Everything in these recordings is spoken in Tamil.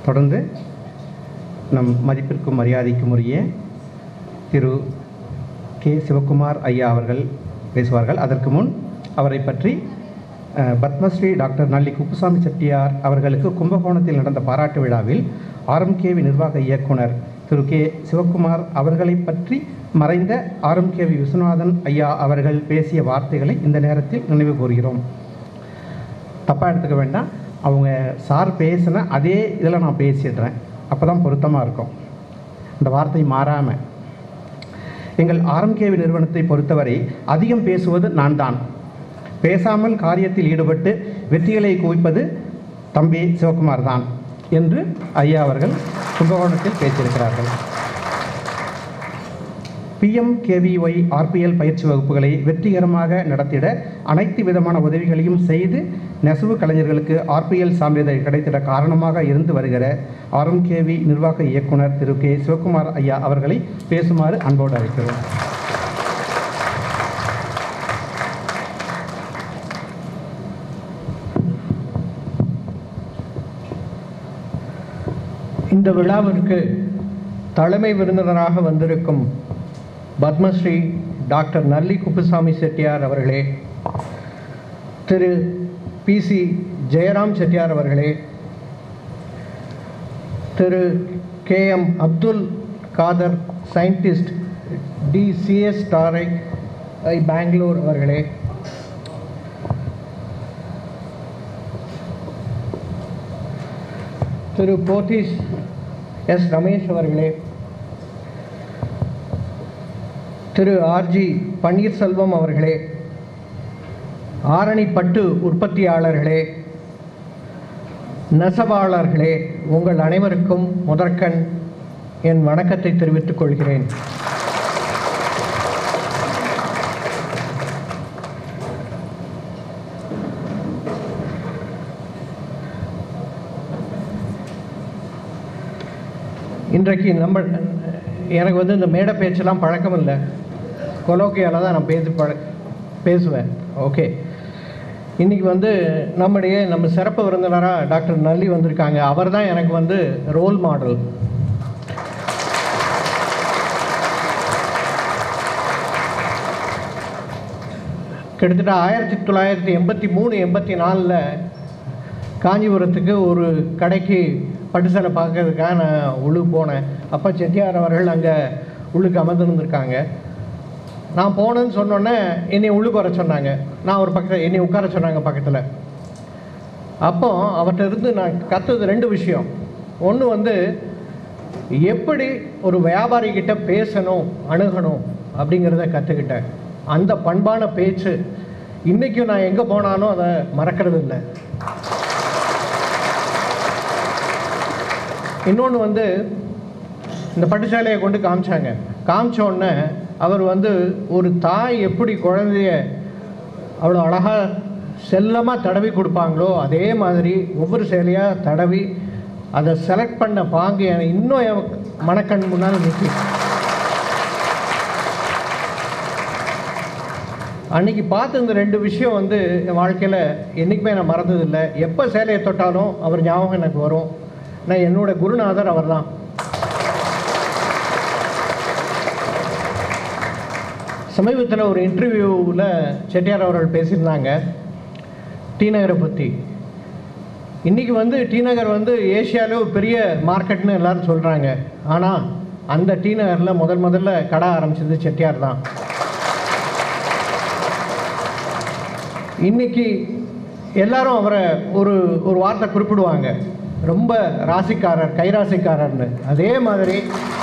தொடர்ந்து நம் மதிப்பிற்கும் மரியாதைக்கும் உரிய திரு கே சிவகுமார் ஐயா அவர்கள் பேசுவார்கள் அதற்கு முன் அவரை பற்றி அஹ், பத்மஸ்ரீ டாக்டர் நல்லி குப்புசாமி செட்டியார் அவர்களுக்கு கும்பகோணத்தில் நடந்த பாராட்டு விழாவில் ஆர்எம்கேவி நிர்வாக இயக்குனர் திரு கே சிவகுமார் அவர்களை பற்றி மறைந்த ஆர்எம்கேவி விஸ்வநாதன் ஐயா அவர்கள் பேசிய வார்த்தைகளை இந்த நேரத்தில் நினைவு கூறுகிறோம் தப்பாக எடுத்துக்க வேண்டாம் அவங்க சார் பேசின அதே இதில் நான் பேசிடுறேன் அப்போ தான் பொருத்தமாக இருக்கும் இந்த வார்த்தை மாறாமல் எங்கள் ஆர்எம்கேவி நிறுவனத்தை பொறுத்தவரை அதிகம் பேசுவது நான் தான் பேசாமல் காரியத்தில் ஈடுபட்டு வெற்றிகளை குவிப்பது தம்பி சிவகுமார் தான் என்று ஐயா அவர்கள் கும்பகோணத்தில் பேசியிருக்கிறார்கள் பிஎம்கேவிஒய் ஆர்பிஎல் பயிற்சி வகுப்புகளை வெற்றிகரமாக நடத்திட அனைத்து விதமான உதவிகளையும் செய்து நெசவு கலைஞர்களுக்கு ஆர்பிஎல் சான்றிதழ் கிடைத்திட காரணமாக இருந்து வருகிற ஆர்எம்கேவி நிர்வாக இயக்குனர் திரு கே சிவகுமார் ஐயா அவர்களை பேசுமாறு அன்போடு அழைக்கிறோம் இந்த விழாவிற்கு தலைமை விருந்தினராக வந்திருக்கும் பத்மஸ்ரீ டாக்டர் நல்லி குப்புசாமி செட்டியார் அவர்களே திரு பிசி ஜெயராம் செட்டியார் அவர்களே Thiru K M Abdul Kader scientist TCS டாரை ஐ பெங்களூர் அவர்களே திரு போத்தீஸ் எஸ் ரமேஷ் அவர்களே திரு ஆர்ஜி பன்னீர்செல்வம் அவர்களே ஆரணி பட்டு உற்பத்தியாளர்களே நெசவாளர்களே உங்கள் அனைவருக்கும் முதற்கண் என் வணக்கத்தை தெரிவித்துக் கொள்கிறேன் இன்றைக்கு நம்ம எனக்கு வந்து இந்த மேடை பேச்செல்லாம் பழக்கம் இல்லை கொலோக்கியால் தான் நான் பேசி பழ பேசுவேன் ஓகே இன்றைக்கி வந்து நம்முடைய நம்ம சிறப்பு விருந்தினராக டாக்டர் நல்லி வந்திருக்காங்க அவர் தான் எனக்கு வந்து ரோல் மாடல் கிட்டத்தட்ட ஆயிரத்தி தொள்ளாயிரத்தி எண்பத்தி மூணு எண்பத்தி நாலில் காஞ்சிபுரத்துக்கு ஒரு கடைக்கு பட்டு சேலை பார்க்கறதுக்காக நான் உள்ளுக்கு போனேன் அப்போ செட்டியார் அவர்கள் அங்கே உள்ளுக்கு அமர்ந்துருந்துருக்காங்க நான் போனேன்னு சொன்னோன்னே என்னை உள்ளுக்கு வர சொன்னாங்க நான் ஒரு பக்கத்தில் என்னை உட்கார சொன்னாங்க பக்கத்தில் அப்போ அவர்கிட்ட இருந்து நான் கற்றுது ரெண்டு விஷயம் ஒன்று வந்து எப்படி ஒரு வியாபாரி கிட்ட பேசணும் அணுகணும் அப்படிங்கிறத கற்றுக்கிட்டேன் அந்த பண்பான பேச்சு இன்றைக்கும் நான் எங்கே போனாலும் அதை மறக்கிறது இல்லை இன்னொன்று வந்து இந்த பட்டுச்சாலையை கொண்டு காமிச்சாங்க காமிச்ச உடனே அவர் வந்து ஒரு தாய் எப்படி குழந்தைய அவ்வளோ அழகாக செல்லமாக தடவி கொடுப்பாங்களோ அதே மாதிரி ஒவ்வொரு சேலையாக தடவி அதை செலக்ட் பண்ண பாங்கு எனக்கு இன்னும் என் மனக்கண் முன்னால் நிற்கும் அன்னைக்கு பார்த்த இந்த ரெண்டு விஷயம் வந்து என் வாழ்க்கையில் என்றைக்குமே நான் மறந்ததில்லை எப்போ சேலையை தொட்டாலும் அவர் ஞாபகம் எனக்கு வரும் நான் என்னோட குருநாதர் அவர் தான் சமீபத்தில் ஒரு இன்டர்வியூவில் செட்டியார் அவர்கள் பேசியிருந்தாங்க டி நகரை பற்றி இன்றைக்கி வந்து டி நகர் வந்து ஏஷியாவிலே ஒரு பெரிய மார்க்கெட்னு எல்லாரும் சொல்கிறாங்க ஆனால் அந்த டி நகரில் முதல் முதல்ல கடை ஆரம்பிச்சது செட்டியார் தான் இன்னைக்கு எல்லாரும் அவரை ஒரு ஒரு வார்த்தை குறிப்பிடுவாங்க ரொம்ப ராசிக்காரர் கைராசிக்காரர்னு அதே மாதிரி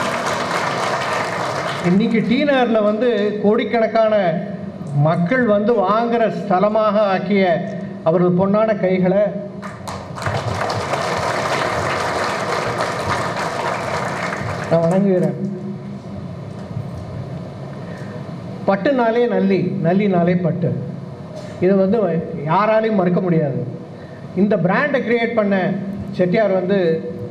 இன்னைக்கு டி நகரில் வந்து கோடிக்கணக்கான மக்கள் வந்து வாங்குற ஸ்தலமாக ஆக்கிய அவரது பொன்னான கைகளை நான் வணங்குகிறேன் பட்டுனாலே நல்லி நல்லினாலே பட்டு இது வந்து யாராலையும் மறுக்க முடியாது இந்த பிராண்டை கிரியேட் பண்ண செட்டியார் வந்து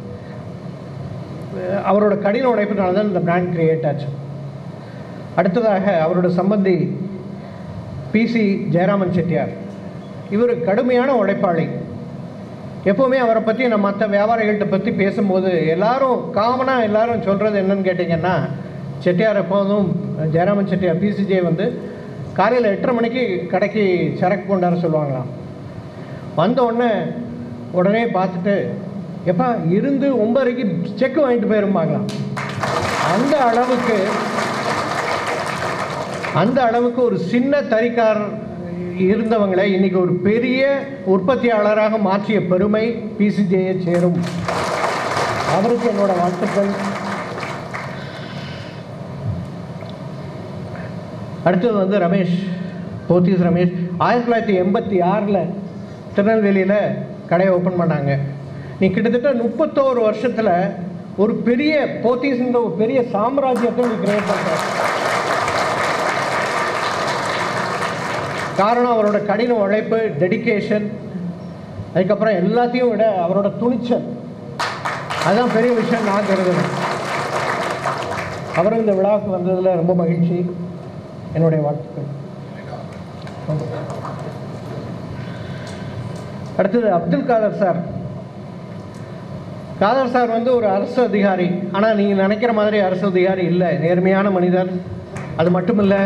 அஹ், அவரோட கடின உழைப்பினால தான் இந்த பிராண்ட் கிரியேட் ஆச்சு அடுத்ததாக அவரோட சம்பந்தி பிசி ஜெயராமன் செட்டியார் இவர் கடுமையான உழைப்பாளி எப்போவுமே அவரை பற்றி நான் மற்ற வியாபாரிகள்கிட்ட பற்றி பேசும்போது எல்லாரும் காமனாக எல்லாரும் சொல்கிறது என்னன்னு கேட்டிங்கன்னா செட்டியார் எப்போதும் ஜெயராமன் செட்டியார் பிசிஜே வந்து காலையில் எட்டரை மணிக்கு கடைக்கு சரக்கு கொண்டாட சொல்லுவாங்களாம் வந்த உடனே உடனே பார்த்துட்டு எப்பா இருந்து ஒன்பதரைக்கு செக் வாங்கிட்டு போயிருப்பாங்களாம் அந்த அளவுக்கு அந்த அளவுக்கு ஒரு சின்ன தறிக்காரர் இருந்தவங்களை இன்னைக்கு ஒரு பெரிய உற்பத்தியாளராக மாற்றிய பெருமை பிசிஜேயை சேரும் அவருக்கு என்னோட வாழ்த்துக்கள் அடுத்தது வந்து ரமேஷ் போத்தீஸ் ரமேஷ் ஆயிரத்தி தொள்ளாயிரத்தி எண்பத்தி ஆறில் திருநெல்வேலியில் கடையை ஓப்பன் பண்ணாங்க நீ கிட்டத்தட்ட முப்பத்தோரு வருஷத்தில் ஒரு பெரிய போத்தீஸ்ன்ற ஒரு பெரிய சாம்ராஜ்யத்தை நீ கிரியேட் பண்ணுற காரணம் அவரோட கடின உழைப்பு டெடிகேஷன் அதுக்கப்புறம் எல்லாத்தையும் விட அவரோட துணிச்சல் அதுதான் பெரிய விஷயம் நான் கருதுறேன் அவரும் இந்த விழாவுக்கு வந்ததில் ரொம்ப மகிழ்ச்சி என்னுடைய வாழ்த்துக்கள் அடுத்தது அப்துல் காதர் சார் காதர் சார் வந்து ஒரு அரசு அதிகாரி ஆனால் நீங்கள் நினைக்கிற மாதிரி அரசு அதிகாரி இல்லை நேர்மையான மனிதர் அது மட்டும் இல்லை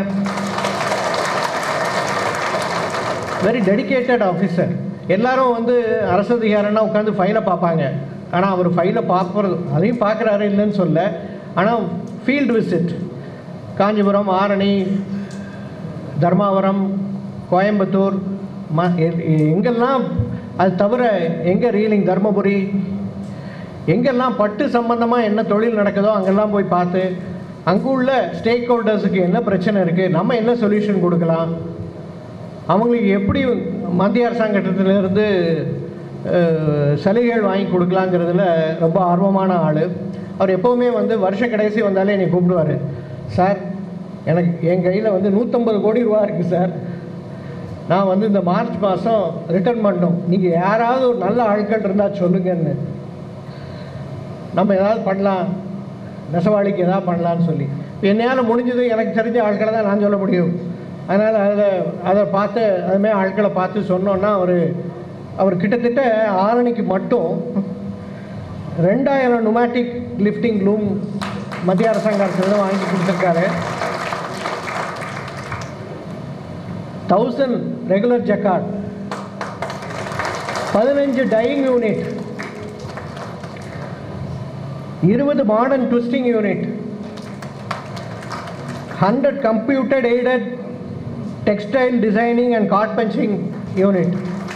வெரி டெடிகேட்டட் ஆஃபீஸர் எல்லாரும் வந்து அரசு அதிகாரின்னா உட்காந்து ஃபைலை பார்ப்பாங்க ஆனால் அவர் ஃபைலை பார்ப்பறது அதையும் பார்க்குறாரு இல்லைன்னு சொல்ல ஆனால் ஃபீல்டு விசிட் காஞ்சிபுரம் ஆரணி தர்மாவரம் கோயம்புத்தூர் ம எ- எங்கெல்லாம் அது தவிர எங்கே ரீலிங் தர்மபுரி எங்கெல்லாம் பட்டு சம்பந்தமாக என்ன தொழில் நடக்குதோ அங்கெல்லாம் போய் பார்த்து அங்கே உள்ள ஸ்டேக் ஹோல்டர்ஸுக்கு என்ன பிரச்சனை இருக்குது நம்ம என்ன சொல்யூஷன் கொடுக்கலாம் அவங்களுக்கு எப்படி மத்திய அரசாங்கத்திலிருந்து அஹ், சலுகைகள் வாங்கி கொடுக்கலாங்கிறதுல ரொம்ப ஆர்வமான ஆள் அவர் எப்போவுமே வந்து வருஷ கடைசி வந்தாலே என்னை கூப்பிடுவார் சார் எனக்கு என் கையில் வந்து நூற்றம்பது கோடி ரூபா இருக்குது சார் நான் வந்து இந்த மார்ச் மாதம் ரிட்டர்ன் பண்ணணும் நீங்கள் யாராவது ஒரு நல்ல ஆட்கள் இருந்தால் சொல்லுங்கன்னு நம்ம ஏதாவது பண்ணலாம் நெசவாளிக்கு ஏதாவது பண்ணலான்னு சொல்லி இப்போ என்னையால் முடிஞ்சது எனக்கு தெரிஞ்ச ஆட்களை தான் நான் சொல்ல முடியும் அதனால் அதை அதை பார்த்து அதுமாதிரி ஆட்களை பார்த்து சொன்னோன்னா அவர் அவர் கிட்டத்தட்ட ஆரணிக்கு மட்டும் ரெண்டாயிரம் நுமேட்டிக் லிஃப்டிங் லூம் மத்திய அரசாங்கத்தில் வாங்கி கொடுத்துருக்காரு தௌசண்ட் ரெகுலர் ஜக்கார்ட் பதினஞ்சு டையிங் யூனிட் இருபது modern twisting unit hundred computer aided textile designing and card punching unit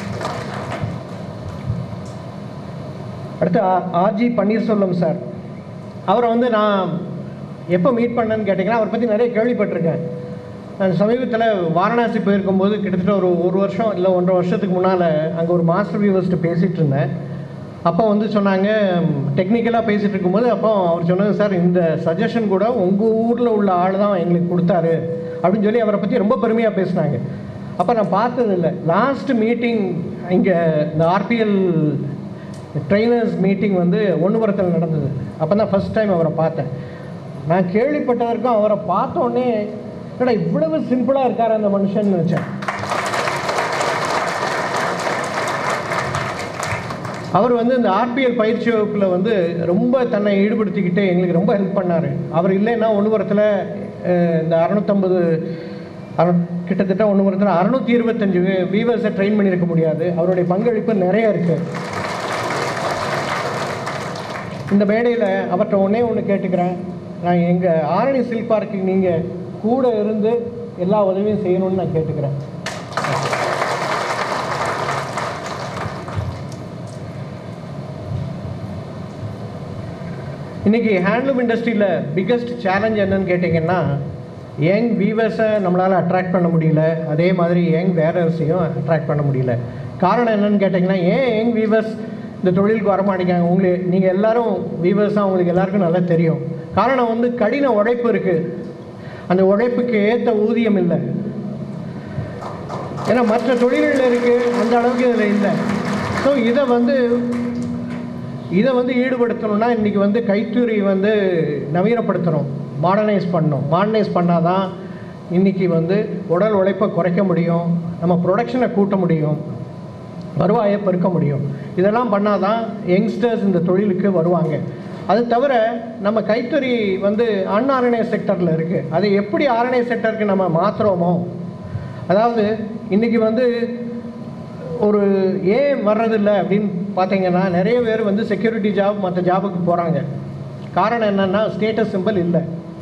அடுத்து ஆர்ஜி பன்னீர்செல்வம் சார் அவரை வந்து நான் எப்போ மீட் பண்ணேன்னு கேட்டிங்கன்னா அவரை பற்றி நிறைய கேள்விப்பட்டிருக்கேன் நான் சமீபத்தில் வாரணாசி போயிருக்கும்போது கிட்டத்தட்ட ஒரு ஒரு வருஷம் இல்லை ஒன்றரை வருஷத்துக்கு முன்னால் அங்கே ஒரு மாஸ்டர் வியூவர்ஸ்ட்டு பேசிகிட்டு இருந்தேன் அப்போ வந்து சொன்னாங்க டெக்னிக்கலாக பேசிகிட்டு இருக்கும்போது அப்போ அவர் சொன்னது சார் இந்த சஜஷன் கூட உங்கள் ஊரில் உள்ள ஆள் தான் எங்களுக்கு கொடுத்தாரு அப்படின்னு சொல்லி அவரை பற்றி ரொம்ப பெருமையாக பேசினாங்க அப்போ நான் பார்த்ததில்ல லாஸ்ட் மீட்டிங் இங்கே இந்த ஆர்பிஎல் ட்ரெயினர்ஸ் மீட்டிங் வந்து ஒன்றுபுரத்தில் நடந்தது அப்போ தான் ஃபஸ்ட் டைம் அவரை பார்த்தேன் நான் கேள்விப்பட்டதற்கும் அவரை பார்த்த உடனே என்னடா இவ்வளவு சிம்பிளாக இருக்கார் அந்த மனுஷன் நினச்சேன் அவர் வந்து இந்த ஆர்பிஎல் பயிற்சி வகுப்பில் வந்து ரொம்ப தன்னை ஈடுபடுத்திக்கிட்டு எங்களுக்கு ரொம்ப ஹெல்ப் பண்ணார் அவர் இல்லைன்னா ஒன்றுபுரத்தில் இந்த அறநூற்றம்பது அற கிட்டத்தட்ட ஒன்றுபுரத்தில் அறநூற்றி இருபத்தஞ்சு வீவர்ஸை ட்ரெயின் பண்ணியிருக்க முடியாது அவருடைய பங்களிப்பு நிறைய இருக்குது இந்த மேடையில் அவர்கிட்ட ஒன்றே ஒன்று கேட்டுக்கிறேன் நான் எங்கள் ஆரணி சில்க் பார்க்குக்கு நீங்கள் கூட இருந்து எல்லா உதவியும் செய்யணும்னு நான் கேட்டுக்கிறேன் இன்றைக்கி ஹேண்ட்லூம் இண்டஸ்ட்ரியில் பிக்கஸ்ட் சேலஞ்ச் என்னன்னு கேட்டிங்கன்னா யங் வீவர்ஸை நம்மளால் அட்ராக்ட் பண்ண முடியல அதே மாதிரி யங் வேரர்ஸையும் அட்ராக்ட் பண்ண முடியல காரணம் என்னன்னு கேட்டிங்கன்னா ஏன் யங் வீவர்ஸ் இந்த தொழிலுக்கு வர மாட்டேங்காங்க உங்களுக்கு நீங்கள் எல்லாரும் வீவர்ஸாக உங்களுக்கு எல்லாருக்கும் நல்லா தெரியும் காரணம் வந்து கடின உழைப்பு இருக்குது அந்த உழைப்புக்கு ஏற்ற ஊதியம் இல்லை ஏன்னா மற்ற தொழில்களில் இருக்குது அந்த அளவுக்கு இதில் இல்லை ஸோ இதை வந்து இதை வந்து ஈடுபடுத்தணும்னா இன்றைக்கி வந்து கைத்தறி வந்து நவீனப்படுத்தணும் மாடர்னைஸ் பண்ணணும் மாடர்னைஸ் பண்ணால் தான் இன்றைக்கி வந்து உடல் உழைப்பை குறைக்க முடியும் நம்ம ப்ரொடக்ஷனை கூட்ட முடியும் வருவாயை பெருக்க முடியும் இதெல்லாம் பண்ணால் தான் யங்ஸ்டர்ஸ் இந்த தொழிலுக்கு வருவாங்க அது தவிர நம்ம கைத்தறி வந்து அன்ஆர்என்ஏ செக்டரில் இருக்குது அதை எப்படி ஆர்என்ஏ செக்டருக்கு நம்ம மாற்றுறோமோ அதாவது இன்றைக்கி வந்து ஒரு ஏன் வர்றதில்ல அப்படின்னு பார்த்தீங்கன்னா நிறைய பேர் வந்து செக்யூரிட்டி ஜாப் மற்ற ஜாபுக்கு போகிறாங்க காரணம் என்னென்னா ஸ்டேட்டஸ் சிம்பிள் இல்லை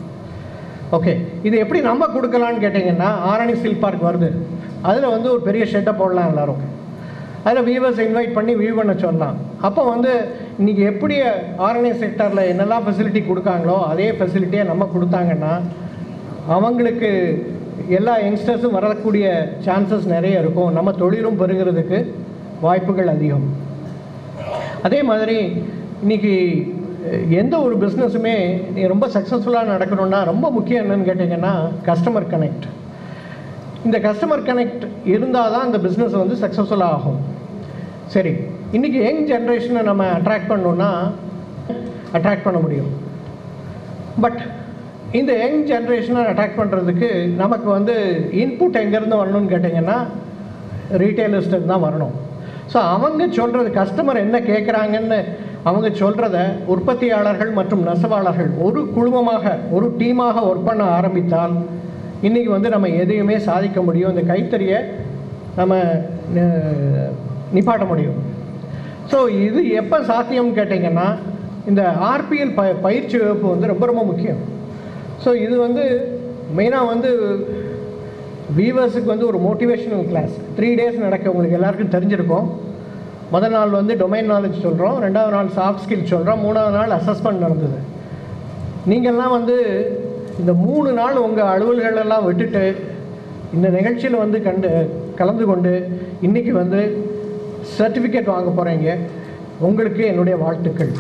ஓகே இது எப்படி நம்ம கொடுக்கலான்னு கேட்டிங்கன்னா ஆரணி சில்க் பார்க் வருது அதில் வந்து ஒரு பெரிய ஷெட்டை போடலாம் எல்லாரும் அதில் வியூவர்ஸ் இன்வைட் பண்ணி வியூ பண்ண சொல்லலாம் அப்போ வந்து இன்றைக்கி எப்படி ஆரணி செக்டரில் என்னெல்லாம் ஃபெசிலிட்டி கொடுக்காங்களோ அதே ஃபெசிலிட்டியை நம்ம கொடுத்தாங்கன்னா அவங்களுக்கு எல்லா யங்ஸ்டர்ஸும் வரக்கூடிய சான்சஸ் நிறைய இருக்கும் நம்ம தொழிலும் பெருகிறதுக்கு வாய்ப்புகள் அதிகம் அதே மாதிரி இன்னைக்கு அஹ், எந்த ஒரு பிஸ்னஸுமே ரொம்ப சக்ஸஸ்ஃபுல்லாக நடக்கணும்னா ரொம்ப முக்கியம் என்னன்னு கேட்டிங்கன்னா கஸ்டமர் கனெக்ட் இந்த கஸ்டமர் கனெக்ட் இருந்தால் தான் இந்த பிஸ்னஸ் வந்து சக்ஸஸ்ஃபுல்லாக ஆகும் சரி இன்றைக்கி யங் ஜென்ரேஷனை நம்ம அட்ராக்ட் பண்ணோன்னா அட்ராக்ட் பண்ண முடியும் பட் இந்த யங் ஜென்ரேஷனை அட்ராக்ட் பண்ணுறதுக்கு நமக்கு வந்து இன்புட் எங்கேருந்து வரணும்னு கேட்டிங்கன்னா ரீட்டைலர்ஸ்ட்டு தான் வரணும் ஸோ அவங்க சொல்கிறது கஸ்டமர் என்ன கேட்குறாங்கன்னு அவங்க சொல்கிறத உற்பத்தியாளர்கள் மற்றும் நெசவாளர்கள் ஒரு குழுமமாக ஒரு டீமாக ஒர்க் பண்ண ஆரம்பித்தால் இன்றைக்கி வந்து நம்ம எதையுமே சாதிக்க முடியும் இந்த கைத்தறியை நம்ம நி- நிப்பாட்ட முடியும் ஸோ இது எப்போ சாத்தியம்னு கேட்டிங்கன்னா இந்த ஆர்பிஎல் ப பயிற்சி வகுப்பு வந்து ரொம்ப ரொம்ப முக்கியம் ஸோ இது வந்து மெயினாக வந்து வீவர்ஸுக்கு வந்து ஒரு மோட்டிவேஷனல் கிளாஸ் த்ரீ டேஸ் நடக்க உங்களுக்கு எல்லாருக்கும் தெரிஞ்சிருக்கும் முதல் நாள் வந்து டொமைன் நாலேஜ் சொல்கிறோம் ரெண்டாவது நாள் சாஃப்ட் ஸ்கில் சொல்கிறோம் மூணாவது நாள் அசஸ்மெண்ட் நடந்தது நீங்கள்லாம் வந்து இந்த மூணு நாள் உங்கள் அலுவல்கள் எல்லாம் விட்டுட்டு இந்த நிகழ்ச்சியில் வந்து கண்டு கலந்து கொண்டு இன்றைக்கி வந்து சர்டிஃபிகேட் வாங்க போகிறீங்க உங்களுக்கு என்னுடைய வாழ்த்துக்கள்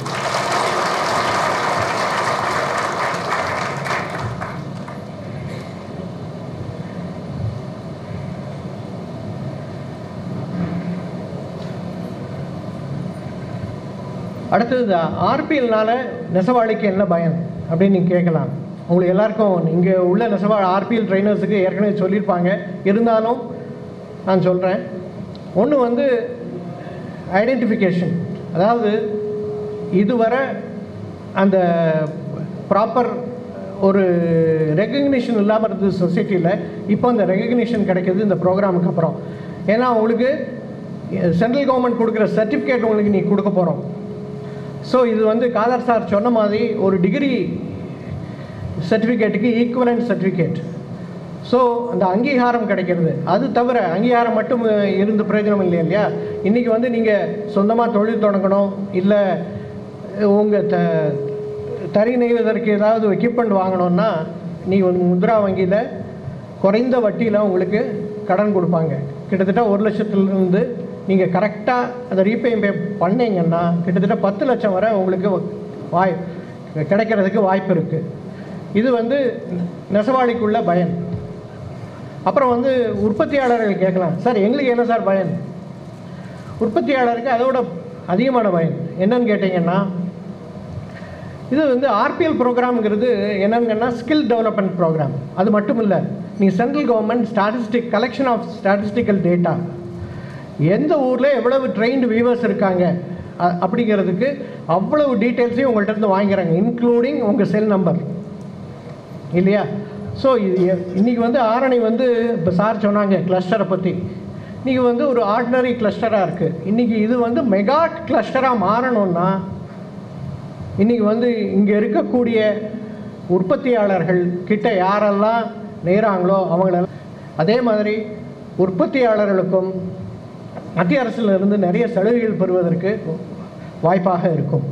அடுத்தது ஆர்பிஎல்னால நெசவாளிக்கு என்ன பயன் அப்படின்னு நீங்கள் கேட்கலாம் உங்களுக்கு எல்லாருக்கும் இங்கே உள்ள நெசவா ஆர்பிஎல் ட்ரைனர்ஸுக்கு ஏற்கனவே சொல்லியிருப்பாங்க இருந்தாலும் நான் சொல்கிறேன் ஒன்று வந்து ஐடென்டிஃபிகேஷன் அதாவது இதுவரை அந்த ப்ராப்பர் ஒரு ரெகக்னிஷன் இல்லாமல் இருந்தது சொசைட்டியில் இப்போ அந்த ரெகக்னிஷன் கிடைக்கிது இந்த ப்ரோக்ராமுக்கு அப்புறம் ஏன்னா உங்களுக்கு சென்ட்ரல் கவர்மெண்ட் கொடுக்குற சர்டிஃபிகேட் உங்களுக்கு நீ கொடுக்க போகிறோம் ஸோ இது வந்து காதர் சார் சொன்ன மாதிரி ஒரு டிகிரி சர்டிஃபிகேட்டுக்கு ஈக்குவலண்ட் சர்டிஃபிகேட் ஸோ அந்த அங்கீகாரம் கிடைக்கிறது அது தவிர அங்கீகாரம் மட்டும் இருந்து பிரயோஜனம் இல்லை இல்லையா இன்றைக்கி வந்து நீங்கள் சொந்தமாக தொழில் தொடங்கணும் இல்லை உங்கள் த தறி நெய்வதற்கு ஏதாவது எக்யூப்மெண்ட் வாங்கணும்னா நீங்கள் வந்து முத்ரா வங்கியில் குறைந்த வட்டியில் உங்களுக்கு கடன் கொடுப்பாங்க கிட்டத்தட்ட ஒரு லட்சத்துலேருந்து நீங்கள் கரெக்டாக அதை ரீபே பே பண்ணீங்கன்னா கிட்டத்தட்ட பத்து லட்சம் வரை உங்களுக்கு வாய் கிடைக்கிறதுக்கு வாய்ப்பு இருக்குது இது வந்து நெசவாளிக்குள்ள பயன் அப்புறம் வந்து உற்பத்தியாளர்கள் கேட்கலாம் சார் எங்களுக்கு என்ன சார் பயன் உற்பத்தியாளருக்கு அதோட அதிகமான பயன் என்னன்னு கேட்டிங்கன்னா இது வந்து ஆர்பிஎல் ப்ரோக்ராம்ங்கிறது என்னங்கன்னா ஸ்கில் டெவலப்மெண்ட் ப்ரோக்ராம் அது மட்டும் இல்லை நீ central government statistic collection of statistical data எந்த ஊரில் எவ்வளவு ட்ரெயின்டு வீவர்ஸ் இருக்காங்க அ- அப்படிங்கிறதுக்கு அவ்வளவு டீட்டெயில்ஸையும் உங்கள்கிட்ட இருந்து வாங்கிக்கிறாங்க இன்க்ளூடிங் உங்கள் செல் நம்பர் இல்லையா ஸோ இது எ- இன்னைக்கு வந்து ஆரணி வந்து இப்போ சார் சொன்னாங்க கிளஸ்டரை பற்றி இன்னைக்கு வந்து ஒரு ஆர்டினரி கிளஸ்டராக இருக்குது இன்றைக்கி இது வந்து மெகா கிளஸ்டராக மாறணும்னா இன்றைக்கி வந்து இங்கே இருக்கக்கூடிய உற்பத்தியாளர்கள் கிட்ட யாரெல்லாம் நெய்கிறாங்களோ அவங்களெல்லாம் அதே மாதிரி உற்பத்தியாளர்களுக்கும் மத்திய அரசுல இருந்து நிறைய சலுகைகள் பெறுவதற்கு வாய்ப்பாக இருக்கும்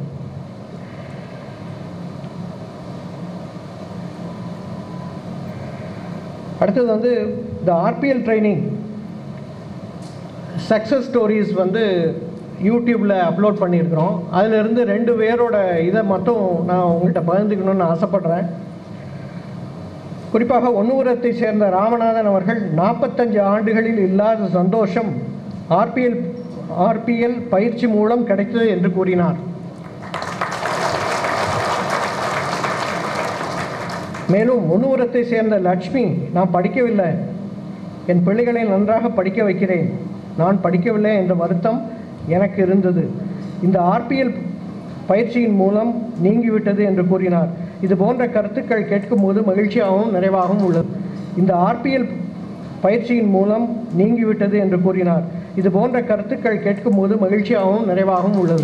அடுத்தது வந்து இந்த ஆர்பிஎல் ட்ரைனிங் சக்ஸஸ் ஸ்டோரிஸ் வந்து யூடியூப்பில் அப்லோட் பண்ணியிருக்கிறோம் அதிலிருந்து ரெண்டு பேரோட இதை மட்டும் நான் உங்கள்கிட்ட பகிர்ந்துக்கணும்னு ஆசைப்படுறேன் குறிப்பாக ஒன்னுபுரத்தை சேர்ந்த ராமநாதன் அவர்கள் நாற்பத்தஞ்சு ஆண்டுகளில் இல்லாத சந்தோஷம் ஆர்பிஎல் ஆர்பிஎல் பயிற்சி மூலம் கிடைத்தது என்று கூறினார் மேலும் ஒன்னுபுரத்தை சேர்ந்த லட்சுமி நான் படிக்கவில்லை என் பிள்ளைகளை நன்றாக படிக்க வைக்கிறேன் நான் படிக்கவில்லை என்ற வருத்தம் எனக்கு இருந்தது இந்த ஆர்பிஎல் பயிற்சியின் மூலம் நீங்கிவிட்டது என்று கூறினார் இது போன்ற கருத்துக்கள் கேட்கும்போது மகிழ்ச்சியாகவும் நிறைவாகவும் உள்ளது இந்த ஆர்பிஎல் பயிற்சியின் மூலம் நீங்கிவிட்டது என்று கூறினார் இது போன்ற கருத்துக்கள் கேட்கும்போது மகிழ்ச்சியாகவும் நிறைவாகவும் உள்ளது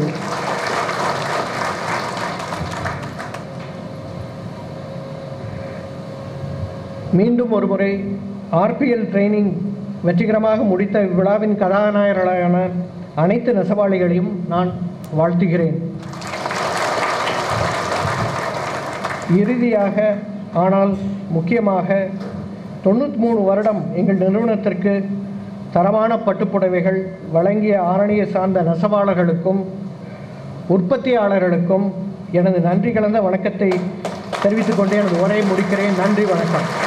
மீண்டும் ஒரு முறை ஆர்பிஎல் ட்ரைனிங் வெற்றிகரமாக முடித்த இவ்விழாவின் கதாநாயகர்களான அனைத்து நெசவாளிகளையும் நான் வாழ்த்துகிறேன் இறுதியாக ஆனால் முக்கியமாக தொண்ணூற்றி மூணு வருடம் எங்கள் நிறுவனத்திற்கு தரமான பட்டுப்புடவைகள் வழங்கிய ஆரணியை சார்ந்த நெசவாளர்களுக்கும் உற்பத்தியாளர்களுக்கும் எனது நன்றி கலந்த வணக்கத்தை தெரிவித்துக் கொண்டு எனது உரையை முடிக்கிறேன் நன்றி வணக்கம்